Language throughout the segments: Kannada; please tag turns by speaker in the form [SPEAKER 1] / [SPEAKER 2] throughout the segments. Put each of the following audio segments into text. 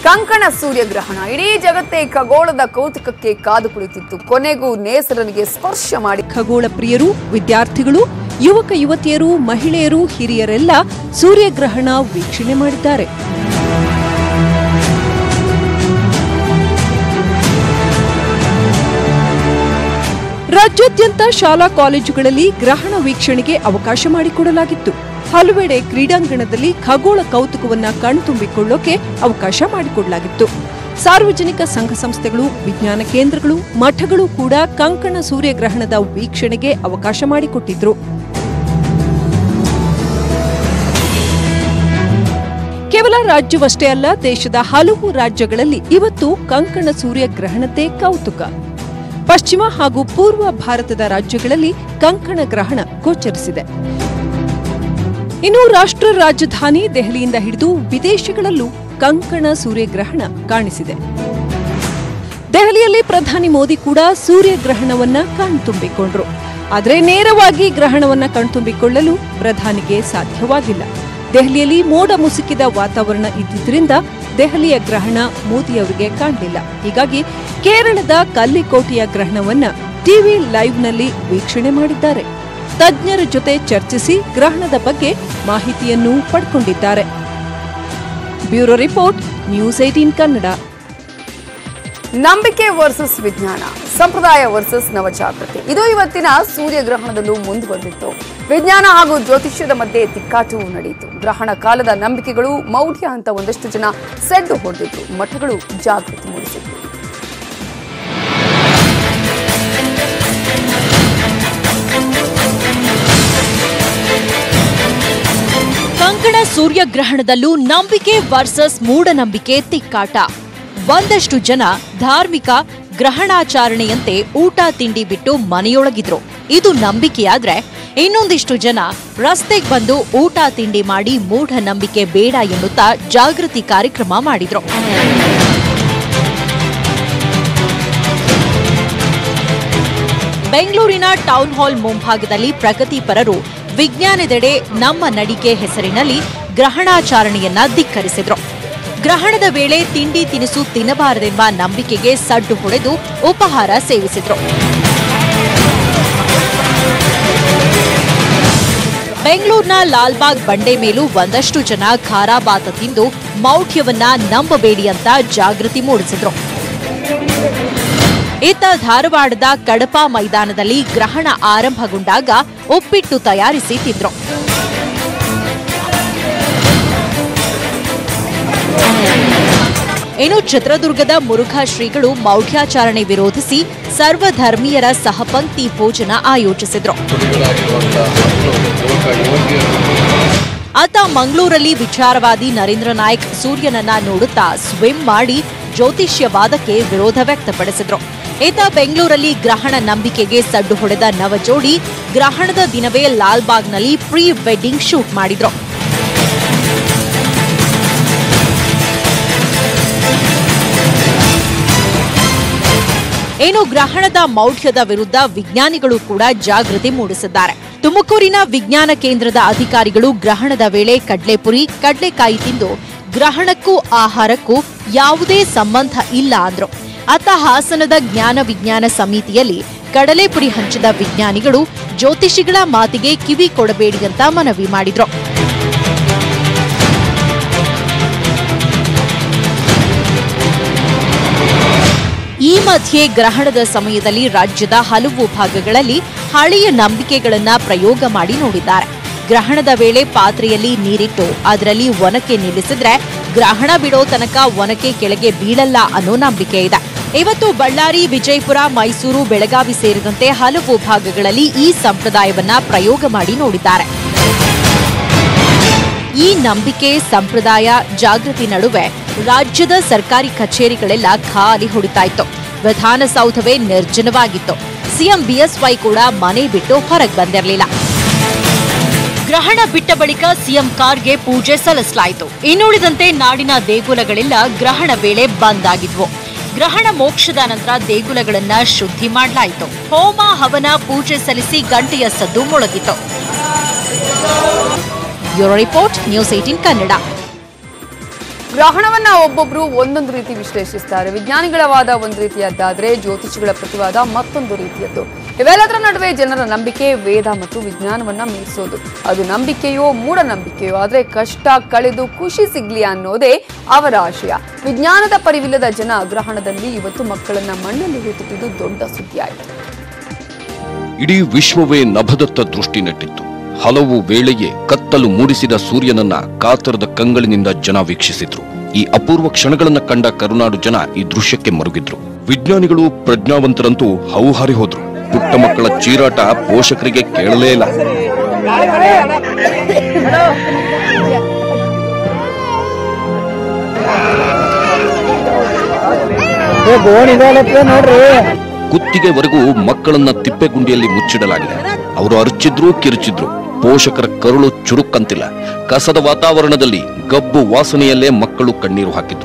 [SPEAKER 1] ಕಂಕಣ ಸೂರ್ಯಗ್ರಹಣ ಇಡೀ ಜಗತ್ತೇ ಖಗೋಳದ ಕೌತುಕಕ್ಕೆ ಕಾದು ಕುಳಿತಿತ್ತು ಕೊನೆಗೂ ನೇಸರನಿಗೆ ಸ್ಪರ್ಶ ಮಾಡಿ
[SPEAKER 2] ಖಗೋಳ ಪ್ರಿಯರು ವಿದ್ಯಾರ್ಥಿಗಳು ಯುವಕ ಯುವತಿಯರು ಮಹಿಳೆಯರು ಹಿರಿಯರೆಲ್ಲ ಸೂರ್ಯಗ್ರಹಣ ವೀಕ್ಷಣೆ ಮಾಡಿದ್ದಾರೆ ರಾಜ್ಯಾದ್ಯಂತ ಶಾಲಾ ಕಾಲೇಜುಗಳಲ್ಲಿ ಗ್ರಹಣ ವೀಕ್ಷಣೆಗೆ ಅವಕಾಶ ಮಾಡಿಕೊಡಲಾಗಿತ್ತು ಹಲವೆಡೆ ಕ್ರೀಡಾಂಗಣದಲ್ಲಿ ಖಗೋಳ ಕೌತುಕವನ್ನ ಕಣ್ತುಂಬಿಕೊಳ್ಳೋಕೆ ಅವಕಾಶ ಮಾಡಿಕೊಡಲಾಗಿತ್ತು ಸಾರ್ವಜನಿಕ ಸಂಘ ಸಂಸ್ಥೆಗಳು ವಿಜ್ಞಾನ ಕೇಂದ್ರಗಳು ಮಠಗಳು ಕೂಡ ಕಂಕಣ ಸೂರ್ಯಗ್ರಹಣದ ವೀಕ್ಷಣೆಗೆ ಅವಕಾಶ ಮಾಡಿಕೊಟ್ಟಿದ್ರು ಕೇವಲ ರಾಜ್ಯವಷ್ಟೇ ಅಲ್ಲ ದೇಶದ ಹಲವು ರಾಜ್ಯಗಳಲ್ಲಿ ಇವತ್ತು ಕಂಕಣ ಸೂರ್ಯಗ್ರಹಣತೆ ಕೌತುಕ ಪಶ್ಚಿಮ ಹಾಗೂ ಪೂರ್ವ ಭಾರತದ ರಾಜ್ಯಗಳಲ್ಲಿ ಕಂಕಣ ಗ್ರಹಣ ಗೋಚರಿಸಿದೆ ಇನ್ನು ರಾಷ್ಟ್ರ ರಾಜಧಾನಿ ದೆಹಲಿಯಿಂದ ಹಿಡಿದು ವಿದೇಶಗಳಲ್ಲೂ ಕಂಕಣ ಸೂರ್ಯಗ್ರಹಣ ಕಾಣಿಸಿದೆ ದೆಹಲಿಯಲ್ಲಿ ಪ್ರಧಾನಿ ಮೋದಿ ಕೂಡ ಸೂರ್ಯಗ್ರಹಣವನ್ನ ಕಣ್ತುಂಬಿಕೊಂಡ್ರು ಆದರೆ ನೇರವಾಗಿ ಗ್ರಹಣವನ್ನ ಕಣ್ತುಂಬಿಕೊಳ್ಳಲು ಪ್ರಧಾನಿಗೆ ಸಾಧ್ಯವಾಗಿಲ್ಲ ದೆಹಲಿಯಲ್ಲಿ ಮೋಡ ಮುಸುಕಿದ ವಾತಾವರಣ ಇದ್ದಿದ್ರಿಂದ ದೆಹಲಿಯ ಗ್ರಹಣ ಮೋದಿಯವರಿಗೆ ಕಾಣಲಿಲ್ಲ ಹೀಗಾಗಿ ಕೇರಳದ ಕಲ್ಲಿಕೋಟೆಯ ಗ್ರಹಣವನ್ನ ಟಿವಿ ಲೈವ್ನಲ್ಲಿ ವೀಕ್ಷಣೆ ಮಾಡಿದ್ದಾರೆ ತಜ್ಞರ ಜೊತೆ ಚರ್ಚಿಸಿ ಗ್ರಹಣದ ಬಗ್ಗೆ ಮಾಹಿತಿಯನ್ನು ಪಡ್ಕೊಂಡಿದ್ದಾರೆ bureau report news eighteen Kannada
[SPEAKER 1] ನಂಬಿಕೆ ವರ್ಸಸ್ ವಿಜ್ಞಾನ ಸಂಪ್ರದಾಯ ವರ್ಸಸ್ ನವಜಾಗೃತಿ ಇದು ಇವತ್ತಿನ ಸೂರ್ಯಗ್ರಹಣದಲ್ಲೂ ಮುಂದುವರೆದಿತ್ತು ವಿಜ್ಞಾನ ಹಾಗೂ ಜ್ಯೋತಿಷ್ಯದ ಮಧ್ಯೆ ತಿಕ್ಕಾಟವೂ ನಡೆಯಿತು ಗ್ರಹಣ ಕಾಲದ ನಂಬಿಕೆಗಳು ಮೌಢ್ಯ ಅಂತ ಒಂದಷ್ಟು ಜನ ಸೆಡ್ಡು ಹೊಡೆದಿದ್ರು ಮಠಗಳು ಜಾಗೃತಿ ಮೂಡಿಸಿದ್ರು
[SPEAKER 3] ಕಂಕಣ ಸೂರ್ಯಗ್ರಹಣದಲ್ಲೂ ನಂಬಿಕೆ ವರ್ಸಸ್ ಮೂಢನಂಬಿಕೆ ತಿಕ್ಕಾಟ ಒಂದಷ್ಟು ಜನ ಧಾರ್ಮಿಕ ಗ್ರಹಣಾಚರಣೆಯಂತೆ ಊಟ ತಿಂಡಿ ಬಿಟ್ಟು ಮನೆಯೊಳಗಿದ್ರು ಇದು ನಂಬಿಕೆಯಾದ್ರೆ ಇನ್ನೊಂದಿಷ್ಟು ಜನ ರಸ್ತೆಗೆ ಬಂದು ಊಟ ತಿಂಡಿ ಮಾಡಿ ಮೂಢನಂಬಿಕೆ ಬೇಡ ಎನ್ನುತ್ತಾ ಜಾಗೃತಿ ಕಾರ್ಯಕ್ರಮ ಮಾಡಿದ್ರು ಬೆಂಗಳೂರಿನ ಟೌನ್ ಹಾಲ್ ಮುಂಭಾಗದಲ್ಲಿ ಪ್ರಗತಿಪರರು ವಿಜ್ಞಾನದೆಡೆ ನಮ್ಮ ನಡಿಗೆ ಹೆಸರಿನಲ್ಲಿ ಗ್ರಹಣಾಚರಣೆಯನ್ನ ಧಿಕ್ಕರಿಸಿದ್ರು ಗ್ರಹಣದ ವೇಳೆ ತಿಂಡಿ ತಿನಿಸು ತಿನ್ನಬಾರದೆಂಬ ನಂಬಿಕೆಗೆ ಸಡ್ಡು ಹೊಡೆದು ಉಪಹಾರ ಸೇವಿಸಿದ್ರು ಬೆಂಗಳೂರಿನ ಲಾಲ್ಬಾಗ್ ಬಂಡೆ ಮೇಲೂ ಒಂದಷ್ಟು ಜನ ಖಾರಾಬಾತ ತಿಂದು ಮೌಢ್ಯವನ್ನ ನಂಬಬೇಡಿ ಅಂತ ಜಾಗೃತಿ ಮೂಡಿಸಿದ್ರು ಇತ್ತ ಧಾರವಾಡದ ಕಡಪ ಮೈದಾನದಲ್ಲಿ ಗ್ರಹಣ ಆರಂಭಗೊಂಡಾಗ ಉಪ್ಪಿಟ್ಟು ತಯಾರಿಸಿ ತಿಂದ್ರು ಇನ್ನು ಚಿತ್ರದುರ್ಗದ ಮುರುಘಾ ಶ್ರೀಗಳು ಮೌಢ್ಯಾಚರಣೆ ವಿರೋಧಿಸಿ ಸರ್ವಧರ್ಮೀಯರ ಸಹಪಂಕ್ತಿ ಭೋಜನ ಆಯೋಜಿಸಿದ್ರು ಆತ ಮಂಗಳೂರಲ್ಲಿ ವಿಚಾರವಾದಿ ನರೇಂದ್ರ ನಾಯ್ಕ್ ಸೂರ್ಯನನ್ನ ನೋಡುತ್ತಾ ಸ್ವಿಮ್ ಮಾಡಿ ಜ್ಯೋತಿಷ್ಯವಾದಕ್ಕೆ ವಿರೋಧ ವ್ಯಕ್ತಪಡಿಸಿದ್ರು ಈತ ಬೆಂಗಳೂರಲ್ಲಿ ಗ್ರಹಣ ನಂಬಿಕೆಗೆ ಸಡ್ಡು ಹೊಡೆದ ನವಜೋಡಿ ಗ್ರಹಣದ ದಿನವೇ ಲಾಲ್ಬಾಗ್ನಲ್ಲಿ ಪ್ರೀ ವೆಡ್ಡಿಂಗ್ ಶೂಟ್ ಮಾಡಿದ್ರು ಏನು ಗ್ರಹಣದ ಮೌಢ್ಯದ ವಿರುದ್ಧ ವಿಜ್ಞಾನಿಗಳು ಕೂಡ ಜಾಗೃತಿ ಮೂಡಿಸಿದ್ದಾರೆ ತುಮಕೂರಿನ ವಿಜ್ಞಾನ ಕೇಂದ್ರದ ಅಧಿಕಾರಿಗಳು ಗ್ರಹಣದ ವೇಳೆ ಕಡ್ಲೆಪುರಿ ಕಡ್ಲೆಕಾಯಿ ತಿಂದು ಗ್ರಹಣಕ್ಕೂ ಆಹಾರಕ್ಕೂ ಯಾವುದೇ ಸಂಬಂಧ ಇಲ್ಲ ಅಂದ್ರು ಅತ್ತ ಹಾಸನದ ಜ್ಞಾನ ವಿಜ್ಞಾನ ಸಮಿತಿಯಲ್ಲಿ ಕಡಲೆಪುರಿ ಹಂಚಿದ ವಿಜ್ಞಾನಿಗಳು ಜ್ಯೋತಿಷಿಗಳ ಮಾತಿಗೆ ಕಿವಿ ಕೊಡಬೇಡಿ ಅಂತ ಮನವಿ ಮಾಡಿದ್ರು ಈ ಮಧ್ಯೆ ಗ್ರಹಣದ ಸಮಯದಲ್ಲಿ ರಾಜ್ಯದ ಹಲವು ಭಾಗಗಳಲ್ಲಿ ಹಳೆಯ ನಂಬಿಕೆಗಳನ್ನ ಪ್ರಯೋಗ ಮಾಡಿ ನೋಡಿದ್ದಾರೆ ಗ್ರಹಣದ ವೇಳೆ ಪಾತ್ರೆಯಲ್ಲಿ ನೀರಿಟ್ಟು ಅದರಲ್ಲಿ ಒನಕೆ ನಿಲ್ಲಿಸಿದ್ರೆ ಗ್ರಹಣ ಬಿಡೋ ತನಕ ಒನಕೆ ಕೆಳಗೆ ಬೀಳಲ್ಲ ಅನ್ನೋ ನಂಬಿಕೆ ಇದೆ ಇವತ್ತು ಬಳ್ಳಾರಿ ವಿಜಯಪುರ ಮೈಸೂರು ಬೆಳಗಾವಿ ಸೇರಿದಂತೆ ಹಲವು ಭಾಗಗಳಲ್ಲಿ ಈ ಸಂಪ್ರದಾಯವನ್ನ ಪ್ರಯೋಗ ಮಾಡಿ ನೋಡಿದ್ದಾರೆ ಈ ನಂಬಿಕೆ ಸಂಪ್ರದಾಯ ಜಾಗೃತಿ ನಡುವೆ ರಾಜ್ಯದ ಸರ್ಕಾರಿ ಕಚೇರಿಗಳೆಲ್ಲ ಖಾಲಿ ಹೊಡಿತಾ ಇತ್ತು ವಿಧಾನಸೌಧವೇ ನಿರ್ಜನವಾಗಿತ್ತು ಸಿಎಂ ಬಿಎಸ್ವೈ ಕೂಡ ಮನೆ ಬಿಟ್ಟು ಹೊರಗೆ ಬಂದಿರಲಿಲ್ಲ ಗ್ರಹಣ ಬಿಟ್ಟ ಬಳಿಕ ಸಿಎಂ ಕಾರ್ಗೆ ಪೂಜೆ ಸಲ್ಲಿಸಲಾಯಿತು ಇನ್ನುಳಿದಂತೆ ನಾಡಿನ ದೇಗುಲಗಳೆಲ್ಲ ಗ್ರಹಣ ವೇಳೆ ಬಂದ್ ಆಗಿದ್ವು ಗ್ರಹಣ ಮೋಕ್ಷದ ನಂತರ ದೇಗುಲಗಳನ್ನ ಶುದ್ಧಿ ಮಾಡಲಾಯಿತು ಹೋಮ ಹವನ ಪೂಜೆ ಸಲ್ಲಿಸಿ ಗಂಟೆಯ ಸದ್ದು ಮೊಳಗಿತು bureau report news eighteen Kannada
[SPEAKER 1] ಗ್ರಹಣವನ್ನ ಒಬ್ಬೊಬ್ರು ಒಂದೊಂದು ರೀತಿ ವಿಶ್ಲೇಷಿಸ್ತಾರೆ ವಿಜ್ಞಾನಿಗಳ ವಾದ ಒಂದು ರೀತಿಯದ್ದಾದ್ರೆ ಜ್ಯೋತಿಷಿಗಳ ಪ್ರತಿವಾದ ಮತ್ತೊಂದು ರೀತಿಯದ್ದು ಇವೆಲ್ಲದರ ನಡುವೆ ಜನರ ನಂಬಿಕೆ ವೇದ ಮತ್ತು ವಿಜ್ಞಾನವನ್ನ ಮೀರಿಸೋದು ಅದು ನಂಬಿಕೆಯೋ ಮೂಢನಂಬಿಕೆಯೋ ಆದ್ರೆ ಕಷ್ಟ ಕಳೆದು ಖುಷಿ ಸಿಗ್ಲಿ ಅನ್ನೋದೇ ಅವರ ಆಶಯ ವಿಜ್ಞಾನದ ಪರಿವಿಲ್ಲದ ಜನ ಗ್ರಹಣದಲ್ಲಿ ಇವತ್ತು ಮಕ್ಕಳನ್ನ ಮಣ್ಣಲ್ಲಿ ಹೂತುತ್ತಿದ್ದು ದೊಡ್ಡ ಸುದ್ದಿಯಾಯಿತು
[SPEAKER 4] ಇಡೀ ವಿಶ್ವವೇ ನಭದತ್ತ ದೃಷ್ಟಿ ನೆಟ್ಟಿತ್ತು ಹಲವು ವೇಳೆಯೇ ಕತ್ತಲು ಮೂಡಿಸಿದ ಸೂರ್ಯನನ್ನ ಕಾತರದ ಕಂಗಳಿನಿಂದ ಜನ ವೀಕ್ಷಿಸಿದ್ರು ಈ ಅಪೂರ್ವ ಕ್ಷಣಗಳನ್ನ ಕಂಡ ಕರುನಾಡು ಜನ ಈ ದೃಶ್ಯಕ್ಕೆ ಮರುಗಿದ್ರು ವಿಜ್ಞಾನಿಗಳು ಪ್ರಜ್ಞಾವಂತರಂತೂ ಹೌಹಾರಿ ಹೋದ್ರು ಪುಟ್ಟ ಮಕ್ಕಳ ಚೀರಾಟ ಪೋಷಕರಿಗೆ ಕೇಳಲೇ ಇಲ್ಲ ಕುತ್ತಿಗೆವರೆಗೂ ಮಕ್ಕಳನ್ನ ತಿಪ್ಪೆಗುಂಡಿಯಲ್ಲಿ ಮುಚ್ಚಿಡಲಾಗಿದೆ ಅವರು ಅರಚಿದ್ರು ಕಿರುಚಿದ್ರು ಪೋಷಕರ ಕರುಳು ಚುರುಕ್ಕಂತಿಲ್ಲ ಕಸದ ವಾತಾವರಣದಲ್ಲಿ ಗಬ್ಬು ವಾಸನೆಯಲ್ಲೇ ಮಕ್ಕಳು ಕಣ್ಣೀರು ಹಾಕಿದ್ರು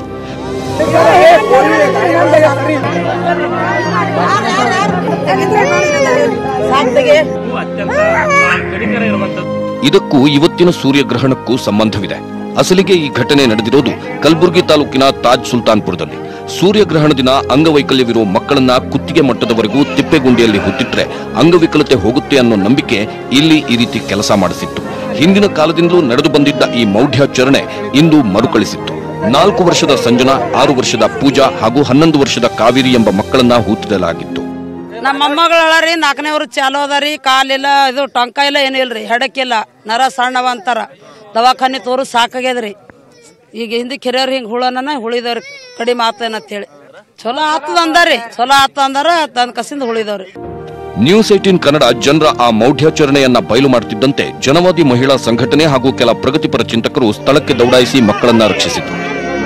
[SPEAKER 4] ಇದಕ್ಕೂ ಇವತ್ತಿನ ಸೂರ್ಯಗ್ರಹಣಕ್ಕೂ ಸಂಬಂಧವಿದೆ ಅಸಲಿಗೆ ಈ ಘಟನೆ ನಡೆದಿರೋದು ಕಲಬುರಗಿ ತಾಲೂಕಿನ ತಾಜ್ ಸುಲ್ತಾನ್ಪುರದಲ್ಲಿ ಸೂರ್ಯಗ್ರಹಣ ದಿನ ಅಂಗವೈಕಲ್ಯವಿರೋ ಮಕ್ಕಳನ್ನ ಕುತ್ತಿಗೆ ಮಟ್ಟದವರೆಗೂ ತಿಪ್ಪೆಗುಂಡಿಯಲ್ಲಿ ಹುಟ್ಟಿಟ್ರೆ ಅಂಗವಿಕಲತೆ ಹೋಗುತ್ತೆ ಅನ್ನೋ ನಂಬಿಕೆ ಇಲ್ಲಿ ಈ ರೀತಿ ಕೆಲಸ ಮಾಡಿಸಿತ್ತು ಹಿಂದಿನ ಕಾಲದಿಂದಲೂ ನಡೆದು ಬಂದಿದ್ದ ಈ ಮೌಢ್ಯಾಚರಣೆ ಇಂದು ಮರುಕಳಿಸಿತ್ತು ನಾಲ್ಕು ವರ್ಷದ ಸಂಜನಾ ಆರು ವರ್ಷದ ಪೂಜಾ ಹಾಗೂ ಹನ್ನೊಂದು ವರ್ಷದ ಕಾವೇರಿ ಎಂಬ ಮಕ್ಕಳನ್ನ ಹೂತಿಡಲಾಗಿತ್ತು
[SPEAKER 5] ನಮ್ಮ ಮೊಮ್ಮಗಳ ರೀ ನಾಲ್ಕನೇವ್ರು ಚಾಲೋ ಅದ ರೀ ಕಾಲಿಲ್ಲ ಇದು ಟೊಂಕ ಇಲ್ಲ ಏನೂ ಇಲ್ರಿ ಹೆಡಕ್ಕಿಲ್ಲ ನರ ಸಣ್ಣವ ಅಂತಾರ ದವಾಖಾನೆ ತೋರು ಸಾಕಾಗ್ಯದ್ರಿ ಈಗ ಹಿಂದೆ ಕೆರೆಯವ್ರು ಹಿಂಗೆ ಹುಳನ ಹುಳಿದವ್ರಿ ಕಡಿಮೆ ಆತೇನಂತೇಳಿ ಚಲೋ ಆತದ ಅಂದಾರಿ ಚಲೋ ಆತ ಅಂದಾರ ತನ್ನ ಕಸಿಂದ ಹುಳಿದವ್ರಿ
[SPEAKER 4] ನ್ಯೂಸ್ ಏಟೀನ್ ಕನ್ನಡ ಜನರ ಆ ಮೌಢ್ಯಾಚರಣೆಯನ್ನ ಬಯಲು ಮಾಡುತ್ತಿದ್ದಂತೆ ಜನವಾದಿ ಮಹಿಳಾ ಸಂಘಟನೆ ಹಾಗೂ ಕೆಲ ಪ್ರಗತಿಪರ ಚಿಂತಕರು ಸ್ಥಳಕ್ಕೆ ದೌಡಾಯಿಸಿ ಮಕ್ಕಳನ್ನ ರಕ್ಷಿಸಿದ್ರು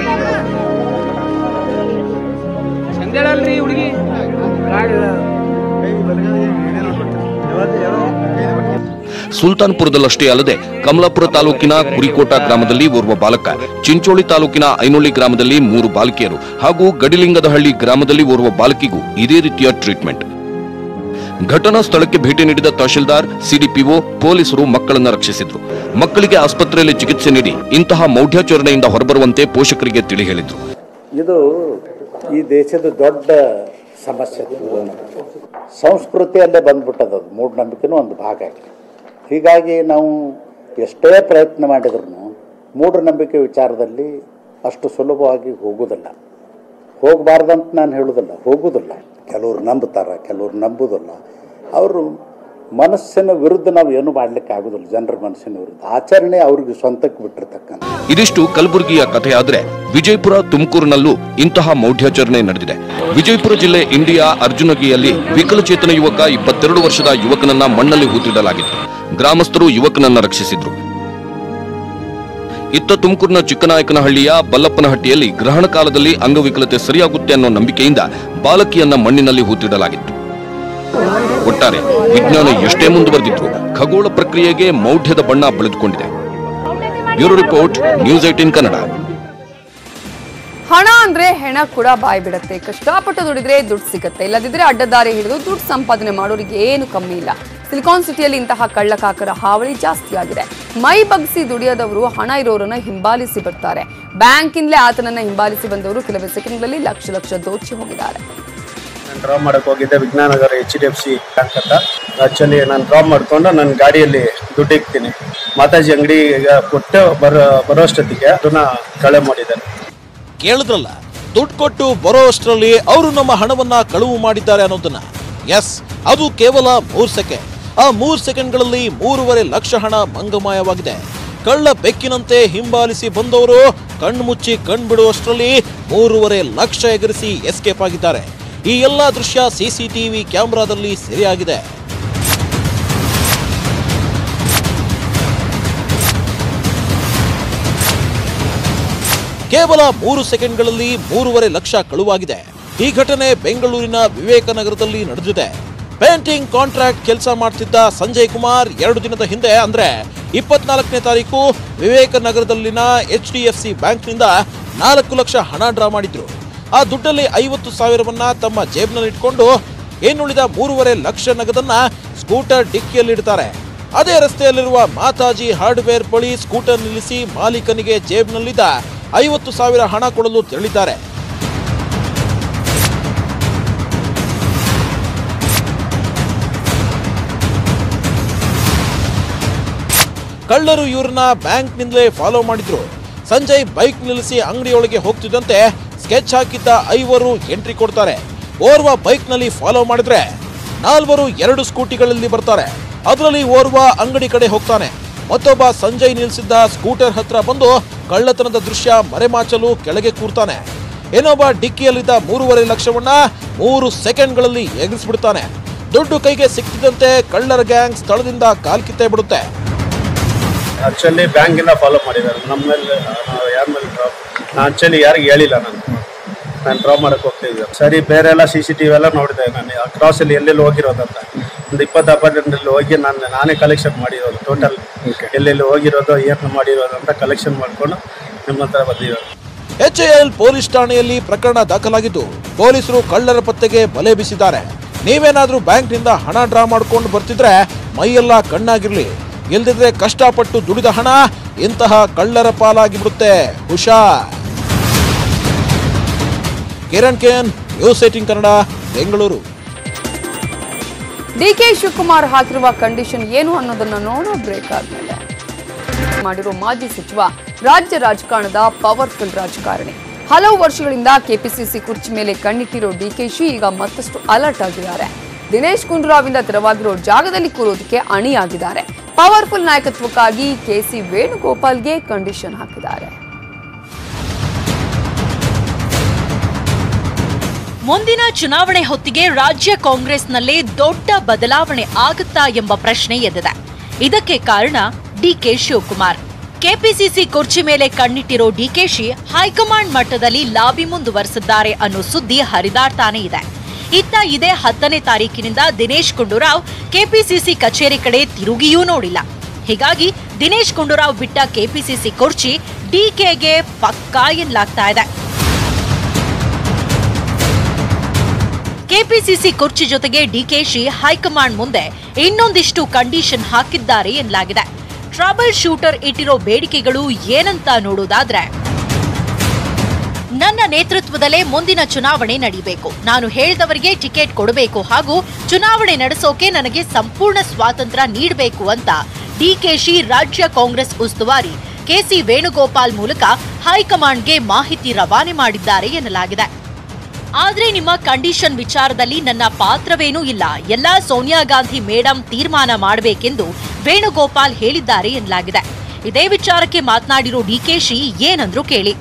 [SPEAKER 4] ಸುಲ್ತಾನ್ಪುರದಲ್ಲಷ್ಟೇ ಅಲ್ಲದೆ ಕಮಲಾಪುರ ತಾಲೂಕಿನ ಕುರಿಕೋಟ ಗ್ರಾಮದಲ್ಲಿ ಓರ್ವ ಬಾಲಕ ಚಿಂಚೋಳಿ ತಾಲೂಕಿನ ಐನೊಳ್ಳಿ ಗ್ರಾಮದಲ್ಲಿ ಮೂರು ಬಾಲಕಿಯರು ಹಾಗೂ ಗಡಿಲಿಂಗದಹಳ್ಳಿ ಗ್ರಾಮದಲ್ಲಿ ಓರ್ವ ಬಾಲಕಿಗೂ ಇದೇ ರೀತಿಯ ಟ್ರೀಟ್ಮೆಂಟ್ ಘಟನಾ ಸ್ಥಳಕ್ಕೆ ಭೇಟಿ ನೀಡಿದ ತಹಶೀಲ್ದಾರ್ ಸಿಡಿಪಿಒ ಪೊಲೀಸರು ಮಕ್ಕಳನ್ನ ರಕ್ಷಿಸಿದ್ರು ಮಕ್ಕಳಿಗೆ ಆಸ್ಪತ್ರೆಯಲ್ಲಿ ಚಿಕಿತ್ಸೆ ನೀಡಿ ಇಂತಹ ಮೌಢ್ಯಾಚರಣೆಯಿಂದ ಹೊರಬರುವಂತೆ ಪೋಷಕರಿಗೆ ತಿಳಿ ಹೇಳಿದ್ರು
[SPEAKER 6] ಇದು ಈ ದೇಶದ ದೊಡ್ಡ ಸಮಸ್ಯೆ ಸಂಸ್ಕೃತಿಯಲ್ಲೇ ಬಂದ್ಬಿಟ್ಟದ ಅದು ಮೂಢನಂಬಿಕೆನೂ ಒಂದು ಭಾಗ ಆಗಿದೆ ಹೀಗಾಗಿ ನಾವು ಎಷ್ಟೇ ಪ್ರಯತ್ನ ಮಾಡಿದ್ರು ಮೂಢನಂಬಿಕೆ ವಿಚಾರದಲ್ಲಿ ಅಷ್ಟು ಸುಲಭವಾಗಿ ಹೋಗುವುದಿಲ್ಲ ಹೋಗಬಾರ್ದಂತ ನಾನು ಹೇಳೋದಿಲ್ಲ ಹೋಗುವುದಿಲ್ಲ ಕೆಲವರು ನಂಬುತ್ತಾರೆ ಕೆಲವರು ನಂಬುವುದಿಲ್ಲ ಅವರು ಮನಸ್ಸಿನ ವಿರುದ್ಧ ನಾವು ಏನು ಮಾಡ್ಲಿಕ್ಕೆ ಆಗೋದಿಲ್ಲ ಜನರ ಮನಸ್ಸಿನ ವಿರುದ್ಧ ಆಚರಣೆ ಅವ್ರಿಗೆ ಸ್ವಂತಕ್ಕೆ ಬಿಟ್ಟಿರ್ತಕ್ಕಂಥ
[SPEAKER 4] ಇದಿಷ್ಟು ಕಲಬುರಗಿಯ ಕಥೆಯಾದ್ರೆ ವಿಜಯಪುರ ತುಮಕೂರಿನಲ್ಲೂ ಇಂತಹ ಮೌಢ್ಯಾಚರಣೆ ನಡೆದಿದೆ ವಿಜಯಪುರ ಜಿಲ್ಲೆ ಇಂಡಿಯಾ ಅರ್ಜುನಗಿಯಲ್ಲಿ ವಿಕಲಚೇತನ ಯುವಕ ಇಪ್ಪತ್ತೆರಡು ವರ್ಷದ ಯುವಕನನ್ನ ಮಣ್ಣಲ್ಲಿ ಹೂತಿಡಲಾಗಿತ್ತು ಗ್ರಾಮಸ್ಥರು ಯುವಕನನ್ನ ರಕ್ಷಿಸಿದ್ರು ಇತ್ತ ತುಮಕೂರಿನ ಚಿಕ್ಕನಾಯಕನಹಳ್ಳಿಯ ಬಲ್ಲಪ್ಪನಹಟ್ಟಿಯಲ್ಲಿ ಗ್ರಹಣ ಕಾಲದಲ್ಲಿ ಅಂಗವಿಕಲತೆ ಸರಿಯಾಗುತ್ತೆ ಅನ್ನೋ ನಂಬಿಕೆಯಿಂದ ಬಾಲಕಿಯನ್ನ ಮಣ್ಣಿನಲ್ಲಿ ಹೂತಿಡಲಾಗಿತ್ತು ಒಟ್ಟಾರೆ ವಿಜ್ಞಾನ ಎಷ್ಟೇ ಮುಂದುವರೆದಿದ್ರು ಖಗೋಳ ಪ್ರಕ್ರಿಯೆಗೆ ಮೌಢ್ಯದ ಬಣ್ಣ ಬೆಳೆದುಕೊಂಡಿದೆ bureau report news eighteen Kannada
[SPEAKER 1] ಹಣ ಅಂದ್ರೆ ಹೆಣ ಕೂಡ ಬಾಯ್ ಬಿಡತ್ತೆ ಕಷ್ಟಪಟ್ಟು ದುಡಿದ್ರೆ ದುಡ್ಡು ಸಿಗತ್ತೆ ಇಲ್ಲದಿದ್ರೆ ಅಡ್ಡದಾರಿ ಹಿಡಿದು ದುಡ್ಡು ಸಂಪಾದನೆ ಮಾಡೋರಿಗೆ ಏನು ಕಮ್ಮಿ ಇಲ್ಲ ಸಿಲಿಕಾನ್ ಸಿಟಿಯಲ್ಲಿ ಇಂತಹ ಕಳ್ಳಕಾಕರ ಹಾವಳಿ ಜಾಸ್ತಿ ಆಗಿದೆ ಮೈ ಬಗ್ಸಿ ದುಡಿಯದವರು ಹಣ ಇರೋರನ್ನ ಹಿಂಬಾಲಿಸಿ ಬರ್ತಾರೆ ಬ್ಯಾಂಕಿಂದಲೇ ಆತನನ್ನ ಹಿಂಬಾಲಿಸಿ ಬಂದವರು ಕೆಲವೇ ಸೆಕೆಂಡ್ಗಳಲ್ಲಿ ಲಕ್ಷ ಲಕ್ಷ ದೋಚಿ ಹೋಗಿದ್ದಾರೆ
[SPEAKER 7] ನಾನು ಡ್ರಾ ಮಾಡಕ್ ಹೋಗಿದ್ದೆ Vignananagar H D F C bank ಅಂತ ಆಕ್ಚುಲಿ ನಾನು ಡ್ರಾ ಮಾಡ್ಕೊಂಡು ನನ್ನ ಗಾಡಿಯಲ್ಲಿ ದುಡ್ಡು ಇಕ್ತೀನಿ ಮಾತಾಜಿ ಅಂಗಡಿಗೆ ಕೊಟ್ಟು ಬರೋ ಬರೋಷ್ಟೊತ್ತಿಗೆ ಅದನ್ನ ಕಳೆ ಮಾಡಿದ್ದಾರೆ
[SPEAKER 8] ಕೇಳಿದ್ರಲ್ಲ ದುಡ್ಡು ಕೊಟ್ಟು ಬರೋ ಅಷ್ಟರಲ್ಲಿ ಅವರು ನಮ್ಮ ಹಣವನ್ನ ಕಳುವು ಮಾಡಿದ್ದಾರೆ ಅನ್ನೋದನ್ನ ಎಸ್ ಅದು ಕೇವಲ ಮೂರ್ ಸೆಕೆಂಡ್ ಆ ಮೂರ್ ಸೆಕೆಂಡ್ಗಳಲ್ಲಿ ಮೂರುವರೆ ಲಕ್ಷ ಹಣ ಮಂಗಮಾಯವಾಗಿದೆ ಕಳ್ಳ ಬೆಕ್ಕಿನಂತೆ ಹಿಂಬಾಲಿಸಿ ಬಂದವರು ಕಣ್ಣು ಮುಚ್ಚಿ ಕಣ್ಬಿಡುವಷ್ಟರಲ್ಲಿ ಮೂರುವರೆ ಲಕ್ಷ ಎಗರಿಸಿ ಎಸ್ಕೇಪ್ ಆಗಿದ್ದಾರೆ ಈ ಎಲ್ಲಾ ದೃಶ್ಯ ಸಿಸಿಟಿವಿ ಕ್ಯಾಮೆರಾದಲ್ಲಿ ಸೆರೆಯಾಗಿದೆ ಕೇವಲ ಮೂರು ಸೆಕೆಂಡ್ಗಳಲ್ಲಿ ಮೂರುವರೆ ಲಕ್ಷ ಕಳುವಾಗಿದೆ ಈ ಘಟನೆ ಬೆಂಗಳೂರಿನ ವಿವೇಕನಗರದಲ್ಲಿ ನಡೆದಿದೆ ಪೇಂಟಿಂಗ್ ಕಾಂಟ್ರಾಕ್ಟ್ ಕೆಲಸ ಮಾಡ್ತಿದ್ದ ಸಂಜಯ್ ಕುಮಾರ್ ಎರಡು ದಿನದ ಹಿಂದೆ ಅಂದ್ರೆ ಇಪ್ಪತ್ನಾಲ್ಕನೇ ತಾರೀಕು ವಿವೇಕನಗರದಲ್ಲಿನ ಎಚ್ ಡಿ ಎಫ್ ಸಿ ಬ್ಯಾಂಕ್ನಿಂದ ನಾಲ್ಕು ಲಕ್ಷ ಹಣ ಡ್ರಾ ಮಾಡಿದ್ರು ಆ ದುಡ್ಡಲ್ಲಿ ಐವತ್ತು ಸಾವಿರವನ್ನ ತಮ್ಮ ಜೇಬ್ನಲ್ಲಿ ಇಟ್ಕೊಂಡು ಇನ್ನುಳಿದ ಮೂರುವರೆ ಲಕ್ಷ ನಗದನ್ನ ಸ್ಕೂಟರ್ ಡಿಕ್ಕಿಯಲ್ಲಿಡ್ತಾರೆ ಅದೇ ರಸ್ತೆಯಲ್ಲಿರುವ ಮಾತಾಜಿ ಹಾರ್ಡ್ವೇರ್ ಬಳಿ ಸ್ಕೂಟರ್ ನಿಲ್ಲಿಸಿ ಮಾಲೀಕನಿಗೆ ಜೇಬ್ನಲ್ಲಿದ್ದ ಐವತ್ತು ಸಾವಿರ ಹಣ ಕೊಡಲು ತೆರಳಿದ್ದಾರೆ ಕಳ್ಳರು ಇವ್ರನ್ನ ಬ್ಯಾಂಕ್ನಿಂದಲೇ ಫಾಲೋ ಮಾಡಿದ್ರು ಸಂಜಯ್ ಬೈಕ್ ನಿಲ್ಲಿಸಿ ಅಂಗಡಿಯೊಳಗೆ ಹೋಗ್ತಿದ್ದಂತೆ ಸ್ಕೆಚ್ ಹಾಕಿದ್ದ ಐವರು ಎಂಟ್ರಿ ಕೊಡ್ತಾರೆ ಓರ್ವ ಬೈಕ್ನಲ್ಲಿ ಫಾಲೋ ಮಾಡಿದ್ರೆ ನಾಲ್ವರು ಎರಡು ಸ್ಕೂಟಿಗಳಲ್ಲಿ ಬರ್ತಾರೆ ಅದರಲ್ಲಿ ಓರ್ವ ಅಂಗಡಿ ಕಡೆ ಹೋಗ್ತಾನೆ ಮತ್ತೊಬ್ಬ ಸಂಜಯ್ ನಿಲ್ಲಿಸಿದ್ದ ಸ್ಕೂಟರ್ ಹತ್ರ ಬಂದು ಕಳ್ಳತನದ ದೃಶ್ಯ ಮರೆಮಾಚಲು ಕೆಳಗೆ ಕೂರ್ತಾನೆ ಏನೊಬ್ಬ ಡಿಕ್ಕಿಯಲ್ಲಿದ್ದ ಮೂರುವರೆ ಲಕ್ಷವನ್ನ ಮೂರು ಸೆಕೆಂಡ್ಗಳಲ್ಲಿ ಎಗರಿಸ್ಬಿಡ್ತಾನೆ ದುಡ್ಡು ಕೈಗೆ ಸಿಕ್ಕಿದಂತೆ ಕಳ್ಳರ ಗ್ಯಾಂಗ್ ಸ್ಥಳದಿಂದ ಕಾಲ್ಕಿತ್ತೇ ಬಿಡುತ್ತೆ
[SPEAKER 7] ಆಕ್ಚುಲಿ ಬ್ಯಾಂಕಿಂದ ಫಾಲೋ ಮಾಡಿದ್ದಾರೆ ನಮ್ಮ ಮೇಲೆ ನಾವು ಯಾರ ಮೇಲೆ ಡ್ರಾಪ್ ನಾನು ಆಕ್ಚುಲಿ ಯಾರಿಗೆ ಹೇಳಿಲ್ಲ ನಾನು ನಾನು ಡ್ರಾ ಮಾಡಕ್ಕೆ ಹೋಗ್ತಿದ್ದೆ ಸರಿ ಬೇರೆ ಎಲ್ಲ ಸಿ ಸಿ ಟಿ ವಿ ಎಲ್ಲ ನೋಡಿದೆ ನಾನು ಆ ಕ್ರಾಸಲ್ಲಿ ಎಲ್ಲೆಲ್ಲಿ ಹೋಗಿರೋದಂತ ಒಂದು ಇಪ್ಪತ್ತು ಅಪಾರ್ಟ್ಮೆಂಟಲ್ಲಿ ಹೋಗಿ ನಾನು ನಾನೇ ಕಲೆಕ್ಷನ್ ಮಾಡಿರೋದು ಟೋಟಲ್ ಎಲ್ಲೆಲ್ಲಿ ಹೋಗಿರೋದು ಏನು ಮಾಡಿರೋದು ಅಂತ ಕಲೆಕ್ಷನ್ ಮಾಡಿಕೊಂಡು ನಿಮ್ಮ ಹತ್ರ ಬಂದಿರೋದು
[SPEAKER 8] ಎಚ್ಎಎಲ್ ಪೊಲೀಸ್ ಠಾಣೆಯಲ್ಲಿ ಪ್ರಕರಣ ದಾಖಲಾಗಿದ್ದು ಪೊಲೀಸರು ಕಳ್ಳರ ಪತ್ತೆಗೆ ಬಲೆ ಬೀಸಿದ್ದಾರೆ ನೀವೇನಾದ್ರೂ ಬ್ಯಾಂಕ್ನಿಂದ ಹಣ ಡ್ರಾ ಮಾಡ್ಕೊಂಡು ಬರ್ತಿದ್ರೆ ಮೈಯೆಲ್ಲ ಕಣ್ಣಾಗಿರ್ಲಿ ಇಲ್ದಿದ್ರೆ ಕಷ್ಟಪಟ್ಟು ದುಡಿದ ಹಣ ಇಂತಹ ಕಳ್ಳರ ಪಾಲಾಗಿ ಬಿಡುತ್ತೆ ಹುಷಾರ್ Kiran KN news eighteen Kannada Bengaluru
[SPEAKER 1] DK Shivakumar ಹಾಕಿರುವ ಕಂಡೀಷನ್ ಏನು ಅನ್ನೋದನ್ನ ನೋಡೋ ಬ್ರೇಕ್ ಆದ್ಮೇಲೆ ಮಾಡಿರೋ ಮಾಜಿ ಸಚಿವ ರಾಜ್ಯ ರಾಜಕಾರಣದ ಪವರ್ಫುಲ್ ರಾಜಕಾರಣಿ ಹಲವು ವರ್ಷಗಳಿಂದ ಕೆಪಿಸಿಸಿ ಕುರ್ಚಿ ಮೇಲೆ ಕಣ್ಣಿಟ್ಟಿರೋ ಡಿಕೆಶಿ ಈಗ ಮತ್ತಷ್ಟು ಅಲರ್ಟ್ ಆಗಿದ್ದಾರೆ ದಿನೇಶ್ ಗುಂಡೂರಾವ್ನಿಂದ ತೆರವಾಗಿರೋ ಜಾಗದಲ್ಲಿ ಕೂರೋದಕ್ಕೆ ಅಣಿಯಾಗಿದ್ದಾರೆ ಪವರ್ಫುಲ್ ನಾಯಕತ್ವಕ್ಕಾಗಿ ಕೆಸಿ ವೇಣುಗೋಪಾಲ್ಗೆ ಕಂಡೀಷನ್ ಹಾಕಿದ್ದಾರೆ
[SPEAKER 3] ಮುಂದಿನ ಚುನಾವಣೆ ಹೊತ್ತಿಗೆ ರಾಜ್ಯ ಕಾಂಗ್ರೆಸ್ನಲ್ಲಿ ದೊಡ್ಡ ಬದಲಾವಣೆ ಆಗುತ್ತಾ ಎಂಬ ಪ್ರಶ್ನೆ ಎದ್ದಿದೆ ಇದಕ್ಕೆ ಕಾರಣ ಡಿಕೆ ಶಿವಕುಮಾರ್ ಕೆಪಿಸಿಸಿ ಕುರ್ಚಿ ಮೇಲೆ ಕಣ್ಣಿಟ್ಟಿರೋ ಡಿಕೆಶಿ ಹೈಕಮಾಂಡ್ ಮಟ್ಟದಲ್ಲಿ ಲಾಬಿ ಮುಂದುವರೆಸಿದ್ದಾರೆ ಅನ್ನೋ ಸುದ್ದಿ ಹರಿದಾಡ್ತಾನೆ ಇದೆ ಇತ್ತ ಇದೇ ಹತ್ತನೇ ತಾರೀಕಿನಿಂದ ದಿನೇಶ್ ಗುಂಡೂರಾವ್ ಕೆಪಿಸಿಸಿ ಕಚೇರಿ ಕಡೆ ತಿರುಗಿಯೂ ನೋಡಿಲ್ಲ ಹೀಗಾಗಿ ದಿನೇಶ್ ಗುಂಡೂರಾವ್ ಬಿಟ್ಟ ಕೆಪಿಸಿಸಿ ಕುರ್ಚಿ ಡಿಕೆಗೆ ಪಕ್ಕಾ ಎನ್ನಲಾಗ್ತಾ ಇದೆ ಕೆಪಿಸಿಸಿ ಕುರ್ಚಿ ಜೊತೆಗೆ ಡಿಕೆಶಿ ಹೈಕಮಾಂಡ್ ಮುಂದೆ ಇನ್ನೊಂದಿಷ್ಟು ಕಂಡೀಷನ್ ಹಾಕಿದ್ದಾರೆ ಎನ್ನಲಾಗಿದೆ ಟ್ರಬಲ್ ಶೂಟರ್ ಇಟ್ಟಿರೋ ಬೇಡಿಕೆಗಳು ಏನಂತ ನೋಡೋದಾದ್ರೆ ನನ್ನ ನೇತೃತ್ವದಲ್ಲೇ ಮುಂದಿನ ಚುನಾವಣೆ ನಡೀಬೇಕು ನಾನು ಹೇಳಿದವರಿಗೆ ಟಿಕೆಟ್ ಕೊಡಬೇಕು ಹಾಗೂ ಚುನಾವಣೆ ನಡೆಸೋಕೆ ನನಗೆ ಸಂಪೂರ್ಣ ಸ್ವಾತಂತ್ರ್ಯ ನೀಡಬೇಕು ಅಂತ ಡಿಕೆಶಿ ರಾಜ್ಯ ಕಾಂಗ್ರೆಸ್ ಉಸ್ತುವಾರಿ ಕೆಸಿ ವೇಣುಗೋಪಾಲ್ ಮೂಲಕ ಹೈಕಮಾಂಡ್ಗೆ ಮಾಹಿತಿ ರವಾನೆ ಮಾಡಿದ್ದಾರೆ ಎನ್ನಲಾಗಿದೆ ಆದ್ರೆ ನಿಮ್ಮ ಕಂಡೀಷನ್ ವಿಚಾರದಲ್ಲಿ ನನ್ನ ಪಾತ್ರವೇನೂ ಇಲ್ಲ ಎಲ್ಲಾ ಸೋನಿಯಾ ಗಾಂಧಿ ಮೇಡಮ್ ತೀರ್ಮಾನ ಮಾಡಬೇಕೆಂದು ವೇಣುಗೋಪಾಲ್ ಹೇಳಿದ್ದಾರೆ ಎನ್ನಲಾಗಿದೆ ಇದೇ ವಿಚಾರಕ್ಕೆ ಮಾತನಾಡಿರೋ ಡಿಕೆಶಿ ಏನಂದ್ರು ಕೇಳಿ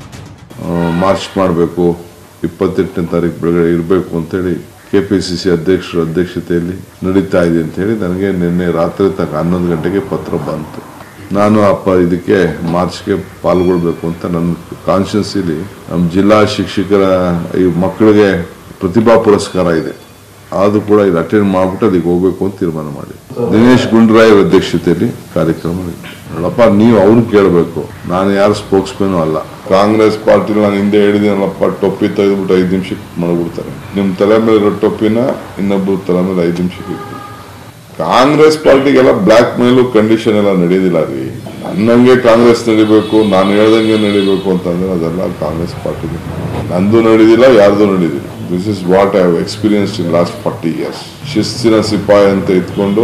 [SPEAKER 9] ಮಾರ್ಚ್ ಮಾಡಬೇಕು ಇಪ್ಪತ್ತೆಂಟನೇ ತಾರೀಕು ಬೆಳಗ್ಗೆ ಇರಬೇಕು ಅಂತೇಳಿ ಕೆ ಪಿ ಸಿ ಸಿ ಅಧ್ಯಕ್ಷರ ಅಧ್ಯಕ್ಷತೆಯಲ್ಲಿ ನಡೀತಾ ಇದೆ ಅಂತ ಹೇಳಿ ನನಗೆ ನಿನ್ನೆ ರಾತ್ರಿ ತನಕ ಹನ್ನೊಂದು ಗಂಟೆಗೆ ಪತ್ರ ಬಂತು ನಾನು ಅಪ್ಪ ಇದಕ್ಕೆ ಮಾರ್ಚ್ಗೆ ಪಾಲ್ಗೊಳ್ಬೇಕು ಅಂತ ನನ್ನ ಕಾನ್ಶಿಯನ್ಸಿಲಿ ನಮ್ಮ ಜಿಲ್ಲಾ ಶಿಕ್ಷಕರ ಈ ಮಕ್ಕಳಿಗೆ ಪ್ರತಿಭಾ ಪುರಸ್ಕಾರ ಇದೆ ಅದು ಕೂಡ ಇದು ಅಟೆಂಡ್ ಮಾಡ್ಬಿಟ್ಟು ಅದಕ್ಕೆ ಹೋಗ್ಬೇಕು ಅಂತ ತೀರ್ಮಾನ ಮಾಡಿ ದಿನೇಶ್ ಗುಂಡೂರಾಯ್ ಅವ್ರ ಅಧ್ಯಕ್ಷತೆಯಲ್ಲಿ ಕಾರ್ಯಕ್ರಮ ನಡೀತು. ನೋಡಪ್ಪ ನೀವು ಅವ್ರು ಕೇಳಬೇಕು ನಾನು ಯಾರು ಸ್ಪೋಕ್ಸ್ ಮ್ಯಾನು ಅಲ್ಲ ಕಾಂಗ್ರೆಸ್ ಪಾರ್ಟಿ ನಾನು ಹಿಂದೆ ಹೇಳಿದ್ದೀನಲ್ಲಪ್ಪ ಟೊಪ್ಪಿ ತೆಗೆದ್ಬಿಟ್ಟು ಐದು ನಿಮಿಷಕ್ಕೆ ಮಾಡ್ಬಿಡ್ತಾರೆ ನಿಮ್ಮ ತಲೆ ಮೇಲೆ ಇರೋ ಟೊಪ್ಪಿನ ಇನ್ನೊಬ್ಬರು ತಲೆ ಮೇಲೆ ಐದು ನಿಮಿಷಕ್ಕೆ ಇಟ್ಟು ಕಾಂಗ್ರೆಸ್ ಪಾರ್ಟಿಗೆಲ್ಲ ಬ್ಲಾಕ್ ಮೇಲು ಕಂಡೀಷನ್ ಎಲ್ಲ ನಡೆಯೋದಿಲ್ಲ ರೀ ನನ್ನಂಗೆ ಕಾಂಗ್ರೆಸ್ ನಡಿಬೇಕು ನಾನು ಹೇಳ್ದಂಗೆ ನಡಿಬೇಕು ಅಂತಂದ್ರೆ ಅದೆಲ್ಲ ಕಾಂಗ್ರೆಸ್ ಪಾರ್ಟಿಗೆ ನಂದು ನಡೀದಿಲ್ಲ ಯಾರ್ದು ನಡೀದಿಲ್ಲ this is what I have experience in last forty years ಶಿಸ್ತಿನ ಸಿಪಾಯಿ ಅಂತ ಇಟ್ಕೊಂಡು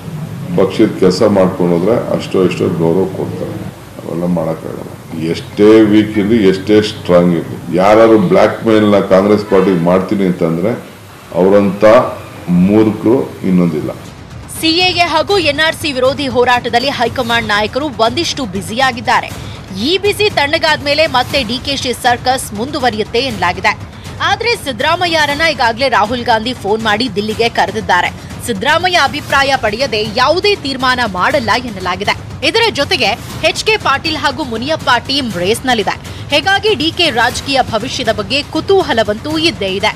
[SPEAKER 9] ಪಕ್ಷದ ಕೆಲಸ ಮಾಡ್ಕೊಂಡು ಹೋದ್ರೆ ಅಷ್ಟೋ ಇಷ್ಟೋ ಗೌರವ ಕೊಡ್ತಾರೆ ಅವೆಲ್ಲ ಮಾಡೋಕ್ಕಾಗಲ್ಲ ಎಷ್ಟೇ ವೀಕ್ ಇರಲಿ ಎಷ್ಟೇ ಸ್ಟ್ರಾಂಗ್ ಇರಲಿ ಯಾರು ಬ್ಲ್ಯಾಕ್ ಮೇಲ್ನ ಕಾಂಗ್ರೆಸ್ ಪಾರ್ಟಿಗೆ ಮಾಡ್ತೀನಿ ಅಂತಂದ್ರೆ ಅವರಂತ ಮೂರ್ಖರು ಇನ್ನೊಂದಿಲ್ಲ
[SPEAKER 3] ಸಿಎಎ ಹಾಗೂ ಎನ್ಆರ್ಸಿ ವಿರೋಧಿ ಹೋರಾಟದಲ್ಲಿ ಹೈಕಮಾಂಡ್ ನಾಯಕರು ಒಂದಿಷ್ಟು ಬ್ಯುಸಿಯಾಗಿದ್ದಾರೆ ಈ ಬಿಸಿ ತಣ್ಣಗಾದ್ಮೇಲೆ ಮತ್ತೆ ಡಿಕೆಶಿ ಸರ್ಕಸ್ ಮುಂದುವರಿಯುತ್ತೆ ಎನ್ನಲಾಗಿದೆ ಆದ್ರೆ ಸಿದ್ದರಾಮಯ್ಯರನ್ನ ಈಗಾಗಲೇ ರಾಹುಲ್ ಗಾಂಧಿ ಫೋನ್ ಮಾಡಿ ದಿಲ್ಲಿಗೆ ಕರೆದಿದ್ದಾರೆ ಸಿದ್ದರಾಮಯ್ಯ ಅಭಿಪ್ರಾಯ ಪಡೆಯದೆ ಯಾವುದೇ ತೀರ್ಮಾನ ಮಾಡಲ್ಲ ಎನ್ನಲಾಗಿದೆ ಇದರ ಜೊತೆಗೆ ಎಚ್ ಕೆ ಪಾಟೀಲ್ ಹಾಗೂ ಮುನಿಯಪ್ಪ ಟೀಮ್ ರೇಸ್ನಲ್ಲಿದೆ ಹೀಗಾಗಿ ಡಿಕೆ ರಾಜಕೀಯ ಭವಿಷ್ಯದ ಬಗ್ಗೆ ಕುತೂಹಲವಂತೂ ಇದ್ದೇ ಇದೆ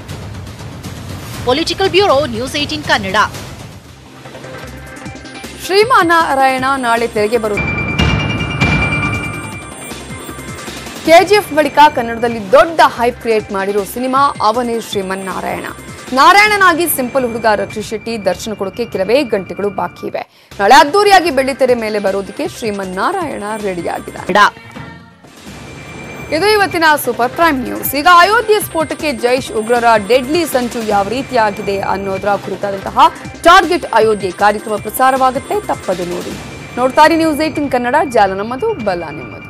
[SPEAKER 3] political bureau news eighteen Kannada
[SPEAKER 1] Srimannarayana ನಾಳೆ ತೆರೆಗೆ ಬರುವುದು ಕೆಜಿಎಫ್ ಬಳಿಕ ಕನ್ನಡದಲ್ಲಿ ದೊಡ್ಡ ಹೈಪ್ ಕ್ರಿಯೇಟ್ ಮಾಡಿರೋ ಸಿನಿಮಾ ಅವನೇ ಶ್ರೀಮನ್ನಾರಾಯಣ ನಾರಾಯಣನಾಗಿ ಸಿಂಪಲ್ ಹುಡುಗ ರಕ್ಷಿತ್ ಶೆಟ್ಟಿ ದರ್ಶನ ಕೊಡೋಕೆ ಕೆಲವೇ ಗಂಟೆಗಳು ಬಾಕಿ ಇವೆ ನಾಳೆ ಅದ್ದೂರಿಯಾಗಿ ಬೆಳ್ಳಿತೆರೆ ಮೇಲೆ ಬರೋದಕ್ಕೆ ಶ್ರೀಮನ್ನಾರಾಯಣ ರೆಡಿಯಾಗಿದ್ದಾರೆ ಇದು ಇವತ್ತಿನ ಸೂಪರ್ ಪ್ರೈಮ್ ನ್ಯೂಸ್ ಈಗ ಅಯೋಧ್ಯೆ ಸ್ಫೋಟಕ್ಕೆ ಜೈಷ್ ಉಗ್ರರ ಡೆಡ್ಲಿ ಸಂಚು ಯಾವ ರೀತಿಯಾಗಿದೆ ಅನ್ನೋದರ ಕುರಿತಾದಂತಹ ಟಾರ್ಗೆಟ್ ಅಯೋಧ್ಯೆ ಕಾರ್ಯಕ್ರಮ ಪ್ರಸಾರವಾಗುತ್ತೆ ತಪ್ಪದೆ ನೋಡಿ ನೋಡ್ತಾರೆ ನ್ಯೂಸ್ ಏಟಿನ್ ಕನ್ನಡ ಜಾಲ ನಮ್ಮದು ಬಲ ನಿಮ್ಮದು